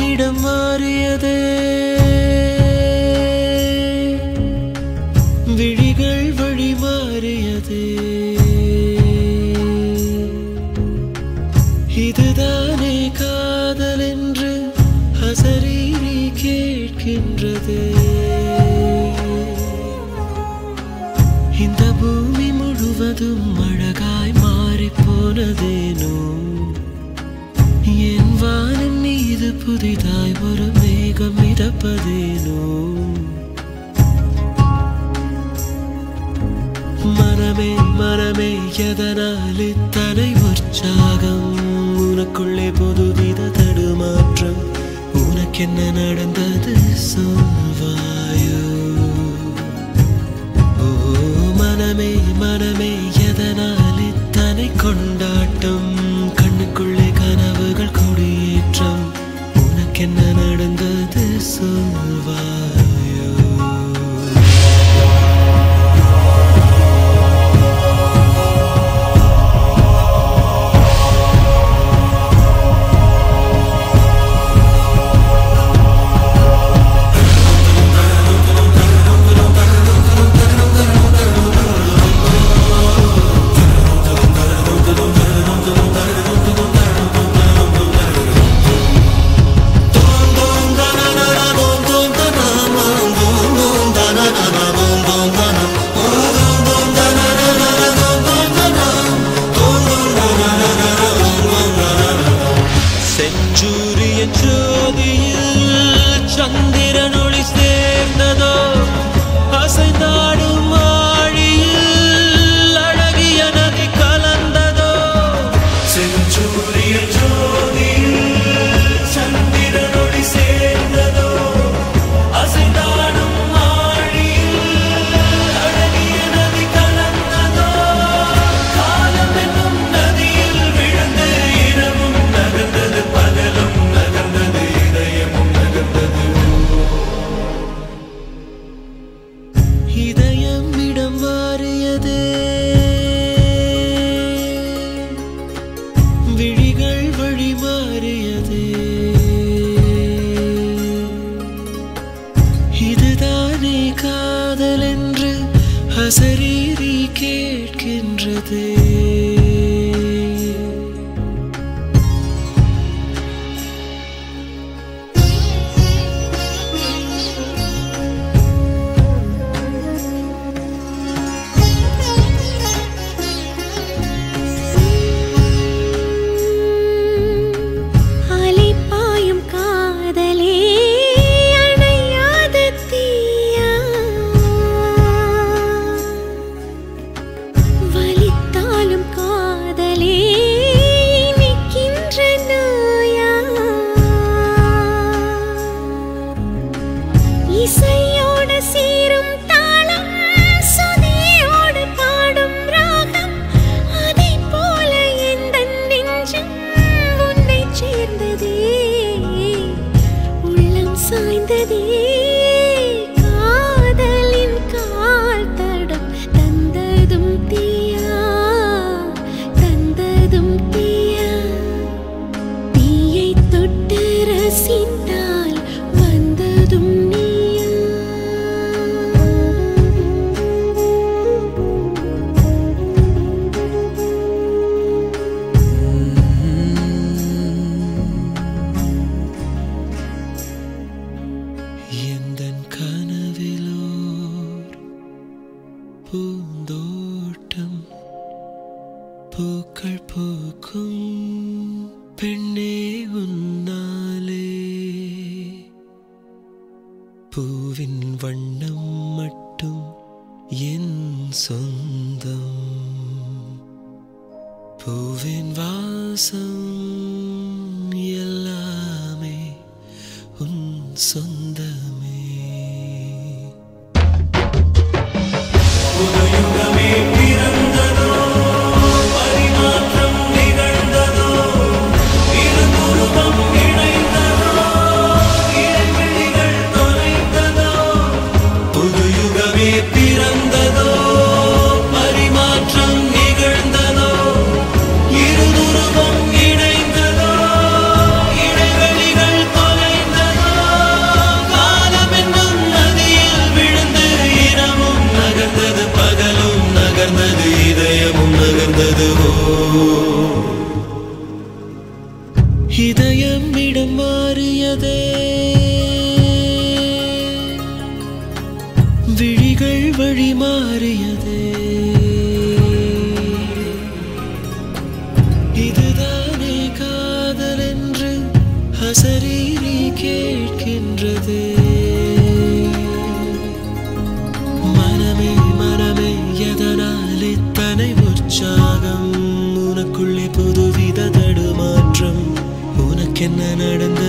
இடம் மாறியதே விழிகள் வழி மாறியதே இதுதானே காதல் என்று அசரீரி கேட்கின்றதே இந்த பூமி முழுவதும் அழகாய் மாறிப் போனதேனோ என் வானம் மீது புதிதாய் ஒரு மேகம் மிதப்பதேனோ மனமே மனமே எதனால் இத்தனை உற்சாகம் உனக்குள்ளே புதுவித தடுமாற்றம் உனக்கென்ன நடந்தது சொல்வாயோ ஓ மனமே மனமே எதனால் இத்தனை கொண்டாட்டம் கண்ணுக்குள்ளே கனவுகள் கொடியேற்றம் உனக்கென்ன நடந்தது சொல்வாயோ செஞ்சூரியன் ஜோதியில் சந்திரன் ஒளி சேர்ந்ததோ அசைந்தாடும் ஆழியில் அழகிய நதி கலந்ததோ செஞ்சூரியன் ஜோதியில் சந்திரன் ஒளி சேர்ந்ததோ அசைந்தாடும் ஆழியில் அழகிய நதி கலந்ததோ காலம் என்னும் நதியில் விழுந்து இரவும் நகர்ந்தது பகலும் நகர்ந்தது இதயமும் நகர்ந்தது இதயம் இடம் மாறியதே விழிகள் வழி மாறியதே இதுதானே காதல் என்று அசரீரி கேட்கின்றதே அலைப்பாயும் காதலே அணையாத தீயா வலித்தாலும் காதலே இனிக்கின்ற நோயா இசையோடு சீரும் தாளம் சுதியோடு பாடும் ராகம் அதைப் போல எந்தன் நெஞ்சம் உன்னைச் சேர்ந்ததே உள்ளம் சாய்ந்ததே காதலின் கால் தடம் தந்ததும் தீயா தந்ததும் தீயா தீயை தொட்டு ரசித்தால் வந்ததும் நீயா எந்தன் கனவிலோர் பூந்தோட்டம் பூக்கள் பூக்கும் பெண்ணே உன்னாலே பூவின் வண்ணம் மட்டும் என் சொந்தம் பூவின் வாசம் எல்லாமே உன் சொந்தமே புது யுகமே பிறந்ததோ பரிமாற்றம் நிகழ்ந்ததோ இருதுருவம் இணைந்ததோ இடைவெளிகள் தொலைந்ததோ கேட்கின்றதே மனமே மனமே எதனால் இத்தனை உற்சாகம் உனக்குள்ளே புதுவித தடுமாற்றம் உனக்கென்ன நடந்தது